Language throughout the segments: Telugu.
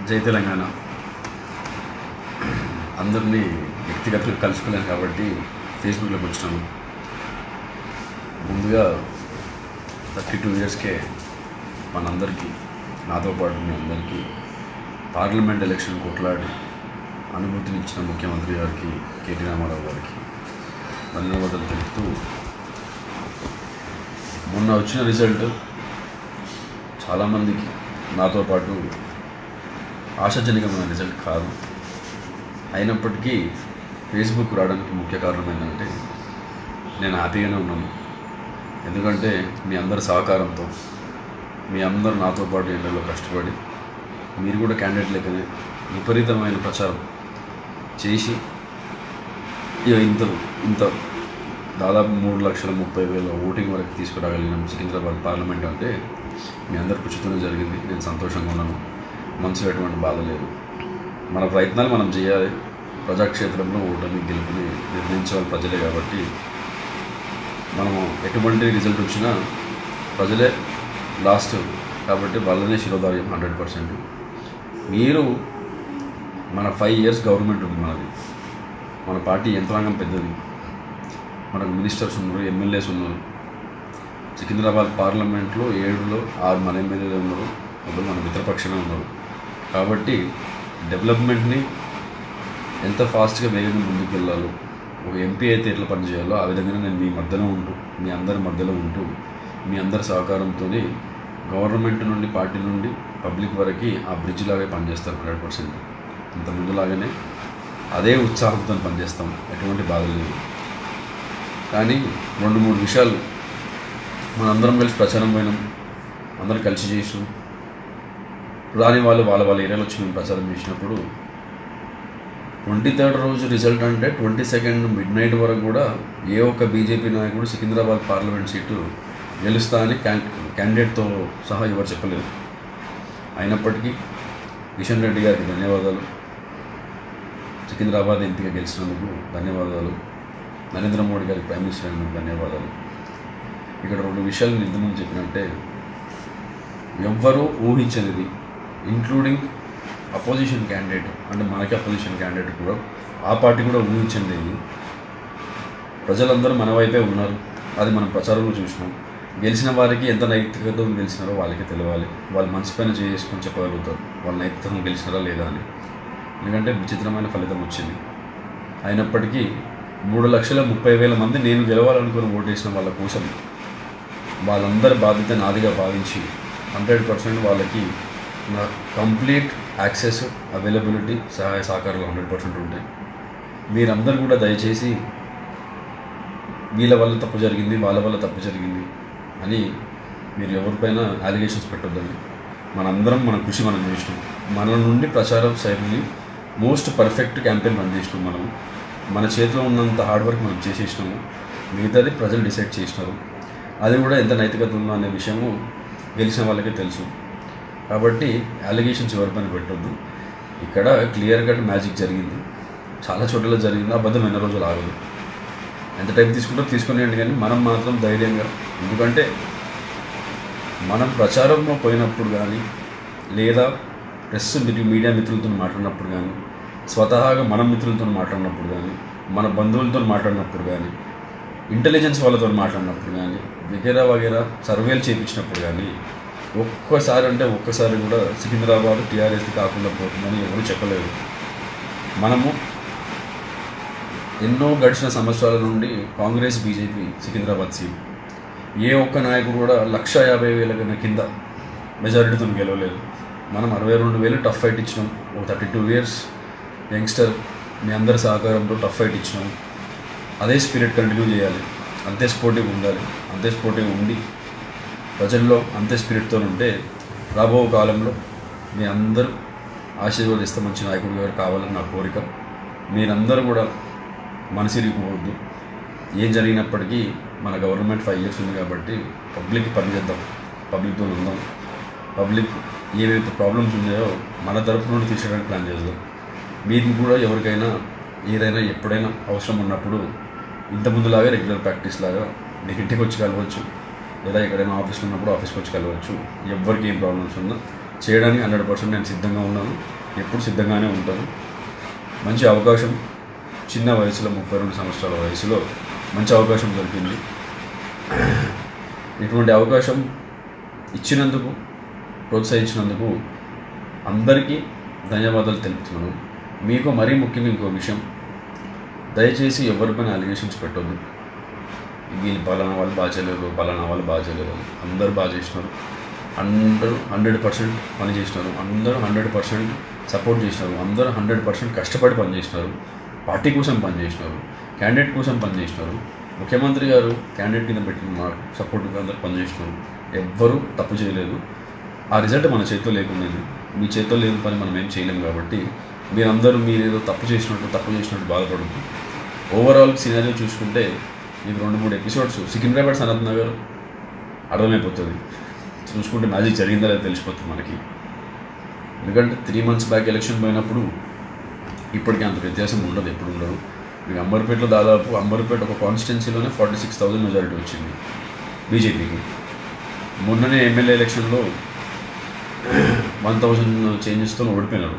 జై తెలంగాణ అందరినీ వ్యక్తిగతంగా కలుసుకోలేను కాబట్టి ఫేస్బుక్లోకి వచ్చినాను ముందుగా థర్టీ టూ ఇయర్స్కే మనందరికీ నాతో పాటు మీ అందరికీ పార్లమెంట్ ఎలక్షన్ కొట్లాడి అనుభూతినిచ్చిన ముఖ్యమంత్రి గారికి కేటీ రామారావు గారికి ధన్యవాదాలు తెలుపుతూ మొన్న వచ్చిన రిజల్ట్ చాలామందికి నాతో పాటు ఆశాజనకమైన రిజల్ట్ కాదు అయినప్పటికీ ఫేస్బుక్ రావడానికి ముఖ్య కారణం ఏంటంటే నేను హ్యాపీగానే ఉన్నాను ఎందుకంటే మీ అందరి సహకారంతో మీ అందరు నాతో పాటు ఎండలో కష్టపడి మీరు కూడా క్యాండిడేట్ లెక్కనే విపరీతమైన ప్రచారం చేసి ఇక ఇంత ఇంత దాదాపు మూడు లక్షల ముప్పై వేల ఓటింగ్ వరకు తీసుకురాగలిగినాం సికింద్రాబాద్ పార్లమెంట్ అంటే మీ అందరి కృషితోనే జరిగింది నేను సంతోషంగా ఉన్నాను మనసులో ఎటువంటి బాధ లేదు మన ప్రయత్నాలు మనం చేయాలి ప్రజాక్షేత్రంలో ఓటమి గెలుపుని నిర్ణయించాలి ప్రజలే కాబట్టి మనము ఎటువంటి రిజల్ట్ వచ్చినా ప్రజలే లాస్ట్ కాబట్టి వాళ్ళనే శిరోధార్యం హండ్రెడ్ పర్సెంట్ మీరు మన ఫైవ్ ఇయర్స్ గవర్నమెంట్ ఉంది మనది మన పార్టీ యంత్రాంగం పెద్దది మనకు మినిస్టర్స్ ఉన్నారు ఎమ్మెల్యేస్ ఉన్నారు సికింద్రాబాద్ పార్లమెంట్లో ఏడులో ఆరు మన ఎమ్మెల్యేలు ఉన్నారు ఒకరు మన మిత్రపక్షమే ఉన్నారు కాబట్టి డెవలప్మెంట్ని ఎంత ఫాస్ట్గా వేగంగా ముందుకు వెళ్ళాలో ఒక ఎంపీ అయితే ఎట్లా పనిచేయాలో ఆ విధంగానే నేను మీ మధ్యలో ఉంటూ మీ అందరి మధ్యలో ఉంటూ మీ అందరి సహకారంతో గవర్నమెంట్ నుండి పార్టీ నుండి పబ్లిక్ వరకు ఆ బ్రిడ్జ్ లాగే పనిచేస్తారు హండ్రెడ్ పర్సెంట్ ఇంత ముందులాగానే అదే ఉత్సాహంతో పనిచేస్తాం ఎటువంటి బాధ లేదు కానీ రెండు మూడు విషయాలు మనందరం కలిసి ప్రచారం పోయినాం అందరం కలిసి చేసినాం రాని వాళ్ళు వాళ్ళ వాళ్ళ ఏరియాలో వచ్చి మేము ప్రచారం చేసినప్పుడు ట్వంటీ థర్డ్ రోజు రిజల్ట్ అంటే ట్వంటీ సెకండ్ మిడ్ నైట్ వరకు కూడా ఏ ఒక్క బీజేపీ నాయకుడు సికింద్రాబాద్ పార్లమెంట్ సీటు గెలుస్తా అని క్యాన్ క్యాండిడేట్తో సహా ఎవరు చెప్పలేదు అయినప్పటికీ కిషన్ రెడ్డి గారికి ధన్యవాదాలు సికింద్రాబాద్ ఎంపీగా గెలిచినందుకు ధన్యవాదాలు నరేంద్ర మోడీ గారికి ప్రైమ్ మినిస్టర్ అయినందుకు ధన్యవాదాలు ఇక్కడ రెండు విషయాలు నేను ఇంతకుముందు చెప్పినట్టే ఎవ్వరూ ఊహించనిది ఇంక్లూడింగ్ అపోజిషన్ క్యాండిడేట్ అంటే మనకి అపోజిషన్ క్యాండిడేట్ కూడా ఆ పార్టీ కూడా ఊహించండి ప్రజలందరూ మన వైపే ఉన్నారు అది మనం ప్రచారంలో చూసినాం గెలిచిన వారికి ఎంత నైతికత గెలిచినారో వాళ్ళకి తెలియాలి వాళ్ళు మనసు పైన చేసుకొని చెప్పగలుగుతారు వాళ్ళ నైతికం గెలిచినారా లేదా అని ఎందుకంటే విచిత్రమైన ఫలితం వచ్చింది అయినప్పటికీ మూడు లక్షల ముప్పై వేల మంది నేను గెలవాలనుకుని ఓటేసిన వాళ్ళ కోసం వాళ్ళందరి బాధ్యత నాదిగా భావించి హండ్రెడ్ పర్సెంట్ వాళ్ళకి నా కంప్లీట్ యాక్సెస్ అవైలబిలిటీ సహాయ సహకారాలు హండ్రెడ్ పర్సెంట్ ఉంటాయి మీరందరూ కూడా దయచేసి వీళ్ళ వల్ల తప్పు జరిగింది వాళ్ళ వల్ల తప్పు జరిగింది అని మీరు ఎవరిపైన అలిగేషన్స్ పెట్టొద్దండి మనందరం మన కృషి మనం చేసినాం మన నుండి ప్రచారం శైలిని మోస్ట్ పర్ఫెక్ట్ క్యాంపెయిన్ రన్ చేసినాం మనం మన చేతిలో ఉన్నంత హార్డ్ వర్క్ మనం చేసేసినాము మిగతాది ప్రజలు డిసైడ్ చేసినారు అది కూడా ఎంత నైతికత ఉందో అనే విషయము గెలిచిన వాళ్ళకే తెలుసు కాబట్టి అలిగేషన్స్ ఎవరిపైన పెట్టొద్దు ఇక్కడ క్లియర్ కట్ మ్యాజిక్ జరిగింది చాలా చోట్ల జరిగింది అబద్ధం ఎన్ని రోజులు ఆగదు ఎంత టైం తీసుకుంటో తీసుకునేయండి కానీ మనం మాత్రం ధైర్యంగా ఎందుకంటే మనం ప్రచారంలో పోయినప్పుడు కానీ లేదా ప్రెస్ మిత్రు మీడియా మిత్రులతో మాట్లాడినప్పుడు కానీ స్వతహాగా మన మిత్రులతో మాట్లాడినప్పుడు కానీ మన బంధువులతో మాట్లాడినప్పుడు కానీ ఇంటెలిజెన్స్ వాళ్ళతో మాట్లాడినప్పుడు కానీ వగేరా వగేరా సర్వేలు చేయించినప్పుడు కానీ ఒక్కసారి అంటే ఒక్కసారి కూడా సికింద్రాబాద్ టీఆర్ఎస్ కాకుండా పోతుందని ఎవరు చెప్పలేదు మనము ఎన్నో గడిచిన సంవత్సరాల నుండి కాంగ్రెస్ బీజేపీ సికింద్రాబాద్ సీట్ ఏ ఒక్క నాయకుడు కూడా లక్ష యాభై వేల కన్నా కింద మెజారిటీతో గెలవలేదు మనం అరవై రెండు వేలు టఫ్ ఫైట్ ఇచ్చినాం ఒక థర్టీ టూ ఇయర్స్ యంగ్స్టర్ మీ అందరి సహకారంతో టఫ్ ఫైట్ ఇచ్చినాం అదే స్పిరిట్ కంటిన్యూ చేయాలి అంతే స్పోర్టివ్ ఉండాలి అంతే స్పోర్టివ్ ఉండి ప్రజల్లో అంతే స్పిరిట్తో ఉంటే రాబో కాలంలో మీ అందరూ ఆశీర్వదిస్తే మంచి నాయకుడు గారు కావాలని నా కోరిక మీరందరూ కూడా మనసిరిగిపోవద్దు ఏం జరిగినప్పటికీ మన గవర్నమెంట్ ఫైవ్ ఇయర్స్ ఉంది కాబట్టి పబ్లిక్ పనిచేద్దాం పబ్లిక్తో ఉందాం పబ్లిక్ ఏవైతే ప్రాబ్లమ్స్ ఉన్నాయో మన తరపు నుండి తీర్చడానికి ప్లాన్ చేద్దాం మీకు కూడా ఎవరికైనా ఏదైనా ఎప్పుడైనా అవసరం ఉన్నప్పుడు ఇంత ముందులాగా రెగ్యులర్ ప్రాక్టీస్ లాగా మీకు ఇంటికి వచ్చి కలవచ్చు లేదా ఎక్కడైనా ఆఫీస్లో ఉన్నప్పుడు ఆఫీస్కి వచ్చి కలవచ్చు ఎవరికి ఏం ప్రాబ్లమ్స్ ఉన్నా చేయడానికి హండ్రెడ్ పర్సెంట్ నేను సిద్ధంగా ఉన్నాను ఎప్పుడు సిద్ధంగానే ఉంటాను మంచి అవకాశం చిన్న వయసులో ముప్పై రెండు సంవత్సరాల వయసులో మంచి అవకాశం దొరికింది ఇటువంటి అవకాశం ఇచ్చినందుకు ప్రోత్సహించినందుకు అందరికీ ధన్యవాదాలు తెలుపుతున్నాను మీకు మరీ ముఖ్యంగా ఇంకో విషయం దయచేసి ఎవరిపైన అలిగేషన్స్ పెట్టొద్దు వీళ్ళు పలానా వాళ్ళు బాగా చేయలేరు పలానా వాళ్ళు బాగా చేయలేరు అని. అందరూ బాగా చేసినారు అందరూ హండ్రెడ్ పర్సెంట్ పని చేసినారు అందరూ హండ్రెడ్ పర్సెంట్ సపోర్ట్ చేసినారు అందరూ హండ్రెడ్ పర్సెంట్ కష్టపడి పని చేసినారు పార్టీ కోసం పని చేసినారు క్యాండిడేట్ కోసం పని చేసినారు ముఖ్యమంత్రి గారు క్యాండిడేట్ కింద పెట్టిన మా సపోర్ట్గా అందరూ పని చేసినారు ఎవ్వరూ తప్పు చేయలేదు ఆ రిజల్ట్ మన చేతిలో లేకున్నది మీ చేతిలో లేని పని మనం ఏం చేయలేము కాబట్టి మీరందరూ మీరు ఏదో తప్పు చేసినట్టు తప్పు చేసినట్టు బాధపడద్దు ఓవరాల్ సినారియో చూసుకుంటే మీకు రెండు మూడు ఎపిసోడ్స్ సికింద్రాబాద్ సనత్ నగర్ అర్థమైపోతుంది చూసుకుంటే మ్యాజిక్ జరిగిందా లేదా తెలిసిపోతుంది మనకి ఎందుకంటే త్రీ మంత్స్ బ్యాక్ ఎలక్షన్ పోయినప్పుడు ఇప్పటికీ అంత వ్యత్యాసం ఉండదు ఎప్పుడు ఉండదు మీకు అంబర్పేటలో దాదాపు అంబర్పేట ఒక కాన్స్టిట్యున్సీలోనే ఫార్టీ సిక్స్ థౌసండ్ మెజారిటీ వచ్చింది బీజేపీకి మొన్ననే ఎమ్మెల్యే ఎలక్షన్లో వన్ థౌజండ్ చేంజెస్తో ఓడిపోయినారు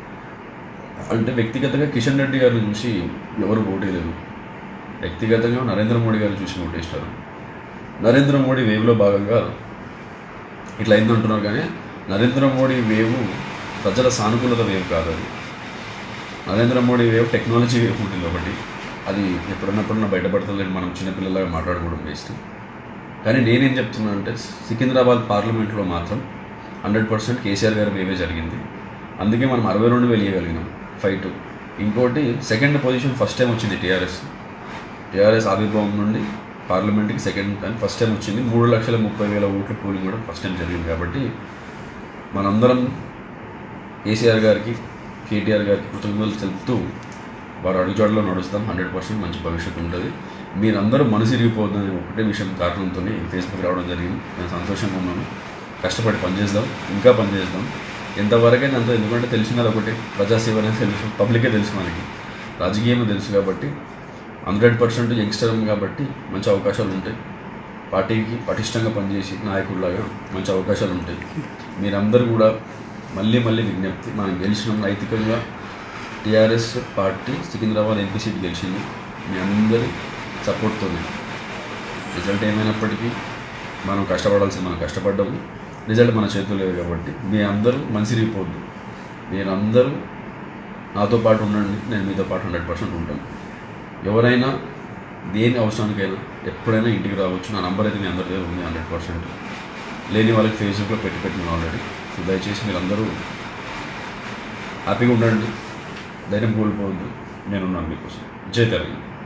అంటే వ్యక్తిగతంగా కిషన్ రెడ్డి గారిని చూసి ఎవరు ఓటేయలేదు వ్యక్తిగతంగా నరేంద్ర మోడీ గారిని చూసి ఓటేసినారు నరేంద్ర మోడీ వేవ్లో భాగంగా ఇట్లా అయింది అంటున్నారు కానీ నరేంద్ర మోడీ వేవ్ ప్రజల సానుకూలత వేవ్ కాదు అది Narendra Modi wave technology wave ఉంటుంది ఒకటి అది ఎప్పుడన్నప్పుడన్నా బయటపడుతుంది మనం చిన్నపిల్లలాగా మాట్లాడుకోవడం వేస్ట్ కానీ నేనేం చెప్తున్నా అంటే సికింద్రాబాద్ పార్లమెంట్లో మాత్రం హండ్రెడ్ పర్సెంట్ కేసీఆర్ గారి వేవే జరిగింది అందుకే మనం అరవై రెండు వేయగలిగినాం ఫైట్ ఇంకోటి సెకండ్ పొజిషన్ ఫస్ట్ టైం వచ్చింది టీఆర్ఎస్ టీఆర్ఎస్ ఆవిర్భావం నుండి పార్లమెంట్కి సెకండ్ టైం ఫస్ట్ టైం వచ్చింది మూడు లక్షల ముప్పై వేల ఓట్ల పోలింగ్ కూడా ఫస్ట్ టైం జరిగింది కాబట్టి మనందరం కేసీఆర్ గారికి కేటీఆర్ గారికి కృతజ్ఞతలు తెలుపుతూ వారు అడుగుజాడలో నడుస్తాం హండ్రెడ్ పర్సెంట్ మంచి భవిష్యత్తు ఉంటుంది మీరందరూ మనసు ఇరిగిపోతుందని ఒకటే విషయం కారణంతో ఫేస్బుక్ రావడం జరిగింది నేను సంతోషంగా ఉన్నాను కష్టపడి పనిచేద్దాం ఇంకా పనిచేద్దాం ఎంతవరకైతే అంత ఎందుకంటే తెలిసినది ఒకటి ప్రజాసేవ అనేది తెలుసు పబ్లికే తెలుసు మనకి రాజకీయమే తెలుసు కాబట్టి హండ్రెడ్ పర్సెంట్ యంగ్స్టర్ కాబట్టి మంచి అవకాశాలు ఉంటాయి పార్టీకి పటిష్టంగా పనిచేసి నాయకుడిలాగా మంచి అవకాశాలు ఉంటాయి మీరందరూ కూడా మళ్ళీ మళ్ళీ విజ్ఞప్తి మనం గెలిచినాం నైతికంగా TRS party Secunderabad MP seat గెలిచింది మీ అందరి సపోర్ట్తోనే రిజల్ట్ ఏమైనప్పటికీ మనం కష్టపడాల్సింది మనం కష్టపడ్డాము రిజల్ట్ మన చేతిలో లేదు కాబట్టి మీ అందరూ మంచిరిగిపోద్దు మీరందరూ నాతో పాటు ఉండండి నేను మీతో పాటు హండ్రెడ్ పర్సెంట్ ఉంటాను ఎవరైనా దేని అవసరానికైనా ఎప్పుడైనా ఇంటికి రావచ్చు నా నంబర్ అయితే మీ అందరి దగ్గర ఉంది హండ్రెడ్ పర్సెంట్ లేని వాళ్ళకి ఫేస్బుక్లో పెట్టి పెట్టినాను ఆల్రెడీ సో దయచేసి మీరు అందరూ హ్యాపీగా ఉండండి ధైర్యం కోల్పోవద్దు నేనున్నాను మీకోసం జై తెలంగాణ